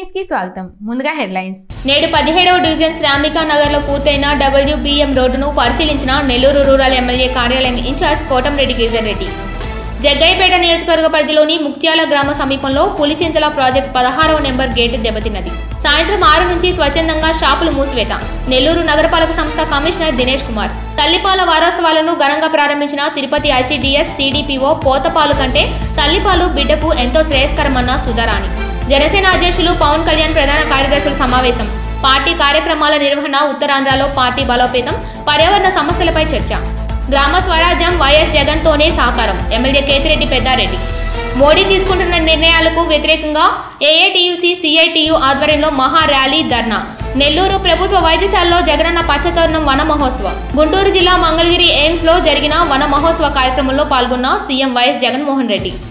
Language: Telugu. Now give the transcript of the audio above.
న్యూస్ కి స్వాగతం ముందుగా హెడ్లైన్స్ నేడు పదిహేడవ డివిజన్ శ్రామికా నగర్ లో పూర్తయిన డబ్ల్యూబీఎం రోడ్డును పరిశీలించిన నెల్లూరు రూరల్ ఎమ్మెల్యే కార్యాలయం ఇన్ఛార్జ్ కోటంరెడ్డి గిరిధర్ రెడ్డి జగ్గయ్యపేట నియోజకవర్గ పరిధిలోని ముక్త్యాల గ్రామ సమీపంలో పులిచింతల ప్రాజెక్ట్ పదహారవ నెంబర్ గేటు దెబ్బతిన్నది సాయంత్రం ఆరు నుంచి స్వచ్ఛందంగా షాపులు మూసివేత నెల్లూరు నగరపాలక సంస్థ కమిషనర్ దినేష్ కుమార్ తల్లిపాల వారోత్సవాలను ఘనంగా ప్రారంభించిన తిరుపతి ఐసీడీఎస్ సిడిపిఓ పోతపాలు కంటే తల్లిపాలు బిడ్డకు ఎంతో శ్రేయస్కరమన్న సుధారాణి జనసేన అధ్యక్షులు పవన్ కళ్యాణ్ ప్రధాన కార్యదర్శుల సమావేశం పార్టీ కార్యక్రమాల నిర్వహణ ఉత్తరాంధ్రలో పార్టీ బలోపేతం పర్యావరణ సమస్యలపై చర్చ గ్రామ స్వరాజ్యం వైఎస్ జగన్తోనే సాకారం ఎమ్మెల్యే కేతిరెడ్డి పెద్దారెడ్డి మోడీ తీసుకుంటున్న నిర్ణయాలకు వ్యతిరేకంగా ఏఐటియుసి సిఐటియు ఆధ్వర్యంలో మహా ర్యాలీ ధర్నా నెల్లూరు ప్రభుత్వ వైద్యశాలలో జగనన్న పచ్చతోరణం వన మహోత్సవం గుంటూరు జిల్లా మంగళగిరి ఎయిమ్స్ లో జరిగిన వన మహోత్సవ కార్యక్రమంలో పాల్గొన్న సీఎం వైఎస్ జగన్మోహన్ రెడ్డి